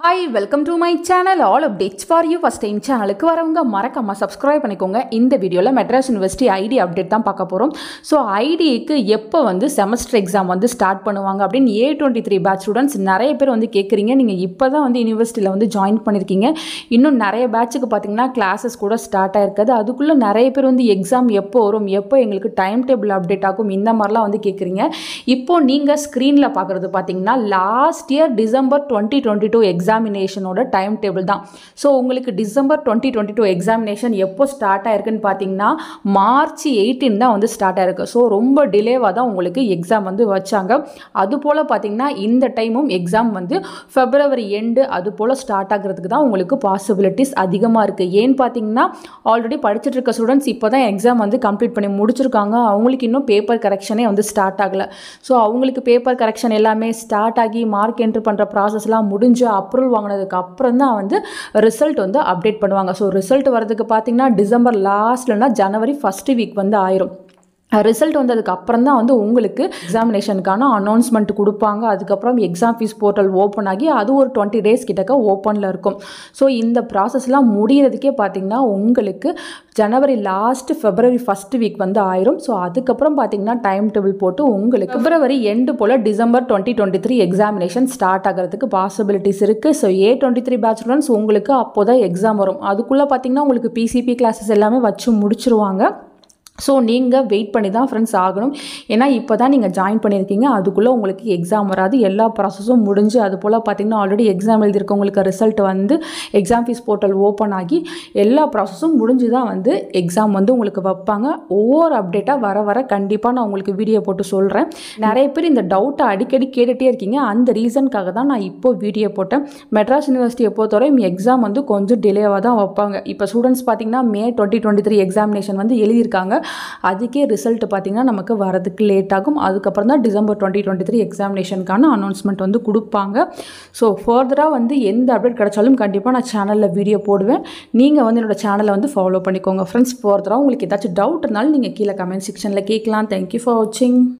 hi welcome to my channel all updates for you first time சேனலுக்கு வரவங்க மறக்காம subscribe பண்ணிக்கோங்க இந்த வீடியோவில் மெட்ராஸ் யூனிவர்சிட்டி ஐடி அப்டேட் தான் பார்க்க போகிறோம் ஸோ ஐடிக்கு எப்போ வந்து செமஸ்டர் எக்ஸாம் வந்து ஸ்டார்ட் பண்ணுவாங்க அப்படின்னு A twenty three batch students நிறைய பேர் வந்து கேட்குறீங்க நீங்கள் இப்போ தான் வந்து யூனிவர்சிட்டியில் வந்து ஜாயின் பண்ணியிருக்கீங்க இன்னும் நிறைய பேட்சுக்கு பார்த்தீங்கன்னா கிளாஸஸ் கூட ஸ்டார்ட் ஆயிருக்காது அதுக்குள்ளே நிறைய பேர் வந்து எக்ஸாம் எப்போ வரும் எப்போ எங்களுக்கு டைம் டேபிள் அப்டேட் ஆகும் இந்த மாதிரிலாம் வந்து கேட்குறீங்க இப்போ நீங்கள் ஸ்க்ரீனில் பார்க்குறது பார்த்தீங்கன்னா last year December twenty twenty two எக்ஸாமினேஷனோட டைம் டேபிள் தான் ஸோ உங்களுக்கு December twenty twenty two examination எப்போ ஸ்டார்ட் ஆயிருக்குன்னு பார்த்தீங்கன்னா மார்ச் எயிட்டீன் தான் வந்து ஸ்டார்ட் ஆயிருக்கு ஸோ ரொம்ப டிலேவாக தான் உங்களுக்கு எக்ஸாம் வந்து வச்சாங்க அது போல் பார்த்தீங்கன்னா இந்த டைமும் எக்ஸாம் வந்து ஃபெப்ரவரி எண்டு அது போல் ஸ்டார்ட் ஆகிறதுக்கு தான் உங்களுக்கு பாசிபிலிட்டிஸ் அதிகமாக இருக்குது ஏன்னு பார்த்தீங்கன்னா ஆல்ரெடி படிச்சுட்டு இருக்க ஸ்டூடெண்ட்ஸ் இப்போ தான் எக்ஸாம் வந்து கம்ப்ளீட் பண்ணி முடிச்சிருக்காங்க அவங்களுக்கு இன்னும் பேப்பர் கரெக்ஷனே வந்து ஸ்டார்ட் ஆகலை ஸோ அவங்களுக்கு பேப்பர் கரெக்ஷன் எல்லாமே ஸ்டார்ட் ஆகி மார்க் என்ட்ரு பண்ணுற ப்ராசஸ்லாம் முடிஞ்சு அப்ரூவல் வாங்கினதுக்கு அப்புறம் தான் வந்து ரிசல்ட் வந்து அப்டேட் பண்ணுவாங்க ஸோ ரிசல்ட் வரதுக்கு பார்த்தீங்கன்னா டிசம்பர் லாஸ்ட்லனா ஜனவரி ஃபஸ்ட்டு வீக் வந்து ஆயிரும் ரிசல்ட் வந்ததுக்கு அப்புறம் தான் வந்து உங்களுக்கு எக்ஸாமினேஷனுக்கான அனௌன்ஸ்மெண்ட் கொடுப்பாங்க அதுக்கப்புறம் எக்ஸாம் ஃபீஸ் போர்ட்டல் ஓப்பன் ஆகி அது ஒரு டுவெண்ட்டி டேஸ் கிட்டக்க ஓப்பனில் இருக்கும் ஸோ இந்த ப்ராசஸ்லாம் முடியறதுக்கே பார்த்தீங்கன்னா உங்களுக்கு ஜனவரி லாஸ்ட் ஃபெப்ரவரி ஃபஸ்ட் வீக் வந்து ஆயிரும் ஸோ அதுக்கப்புறம் பார்த்தீங்கன்னா டைம் டேபிள் போட்டு உங்களுக்கு பிப்ரவரி எண்டு போல் December twenty twenty three examination start ஆகிறதுக்கு பாசிபிலிட்டிஸ் இருக்குது so A twenty three batch students உங்களுக்கு அப்போ தான் எக்ஸாம் வரும் அதுக்குள்ளே பார்த்தீங்கன்னா உங்களுக்கு பிசிபி கிளாஸஸ் எல்லாமே வச்சு முடிச்சிருவாங்க ஸோ நீங்கள் வெயிட் பண்ணி தான் ஃப்ரெண்ட்ஸ் ஆகணும் ஏன்னா இப்போ தான் நீங்கள் ஜாயின் பண்ணியிருக்கீங்க அதுக்குள்ளே உங்களுக்கு எக்ஸாம் வராது எல்லா ப்ராசஸும் முடிஞ்சு அது போல் பார்த்தீங்கன்னா ஆல்ரெடி எக்ஸாம் எழுதியிருக்கவங்களுக்கு ரிசல்ட் வந்து எக்ஸாம் ஃபீஸ் போர்ட்டல் ஓப்பன் ஆகி எல்லா ப்ராசஸும் முடிஞ்சு தான் வந்து எக்ஸாம் வந்து உங்களுக்கு வைப்பாங்க ஒவ்வொரு அப்டேட்டாக வர வர கண்டிப்பாக நான் உங்களுக்கு வீடியோ போட்டு சொல்கிறேன் நிறைய பேர் இந்த டவுட்டை அடிக்கடி கேட்டுகிட்டே இருக்கீங்க அந்த ரீசனுக்காக தான் நான் இப்போ வீடியோ போட்டேன் மெட்ராஸ் யூனிவர்சிட்டியை பொறுத்தவரை எக்ஸாம் வந்து கொஞ்சம் டிலேவாக தான் வைப்பாங்க இப்போ ஸ்டூடெண்ட்ஸ் பார்த்தீங்கன்னா May twenty twenty three examination வந்து எழுதியிருக்காங்க அதுக்கே ரிசல்ட் பார்த்திங்கன்னா நமக்கு வரதுக்கு லேட் ஆகும் அதுக்கப்புறம் தான் டிசம்பர் டுவெண்ட்டி டுவெண்ட்டி த்ரீ எக்ஸாமினேஷனுக்கான அனௌன்ஸ்மெண்ட் வந்து கொடுப்பாங்க ஸோ ஃபர்தராக வந்து எந்த அப்டேட் கிடைச்சாலும் கண்டிப்பாக நான் சேனலில் வீடியோ போடுவேன் நீங்கள் வந்து என்னோடய சேனலை வந்து ஃபாலோ பண்ணிக்கோங்க ஃப்ரெண்ட்ஸ் ஃபர்தராக உங்களுக்கு ஏதாச்சும் டவுட் இருந்தாலும் நீங்கள் கீழே கமெண்ட் செக்ஷனில் கேட்கலாம் தேங்க்யூ ஃபார் வாட்சிங்